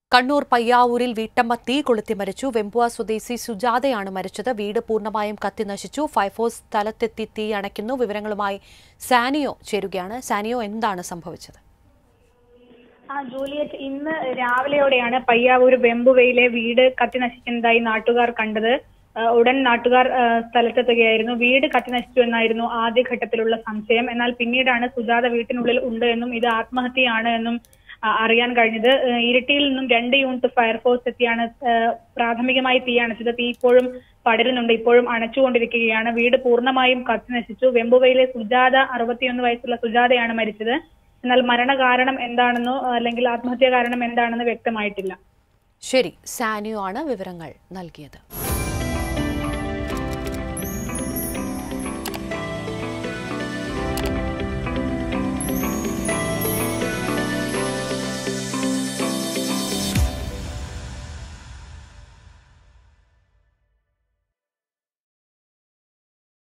കണ്ണൂർ പയ്യാവൂരിൽ വീട്ടമ്മ തീ കൊളുത്തി മരിച്ചു വെമ്പുവ സ്വദേശി സുജാതയാണ് മരിച്ചത് വീട് പൂർണ്ണമായും കത്തിനശിച്ചു ഫയർഫോഴ്സ് സ്ഥലത്തെത്തി തീ അണയ്ക്കുന്നു വിവരങ്ങളുമായി സാനിയോ ചേരുകയാണ് സാനിയോ എന്താണ് സംഭവിച്ചത് ആ ജൂലിയറ്റ് ഇന്ന് രാവിലെയോടെയാണ് പയ്യാവൂർ വെമ്പുവയിലെ വീട് കത്തി നശിക്കുന്നതായി നാട്ടുകാർ കണ്ടത് ആ, ഉടൻ നാട്ടുകാർ ആ, സ്ഥലത്തെത്തുകയായിരുന്നു വീട് കത്തി നശിച്ചു എന്നായിരുന്നു ആദ്യഘട്ടത്തിലുള്ള സംശയം എന്നാൽ പിന്നീടാണ് സുജാത വീട്ടിനുള്ളിൽ ഉണ്ട് എന്നും ഇത് ആത്മഹത്യയാണ് എന്നും ആ, അറിയാൻ കഴിഞ്ഞത് ആ, ഇരിട്ടിയിൽ നിന്നും രണ്ട് യൂണിറ്റ് ഫയർഫോഴ്സ് എത്തിയാണ് ആ, പ്രാഥമികമായി തീ അണച്ചത് തീ ഇപ്പോഴും പടരുന്നുണ്ട് ഇപ്പോഴും അണച്ചുകൊണ്ടിരിക്കുകയാണ് വീട് പൂർണ്ണമായും കത്തി നശിച്ചു വെമ്പുവയിലെ സുജാത അറുപത്തിയൊന്ന് വയസ്സുള്ള സുജാതയാണ് മരിച്ചത് എന്നാൽ മരണകാരണം എന്താണെന്നോ അല്ലെങ്കിൽ ആത്മഹത്യാ കാരണം എന്താണെന്ന് വ്യക്തമായിട്ടില്ല ശരി സാനിയോ ആണ് വിവരങ്ങൾ നൽകിയത്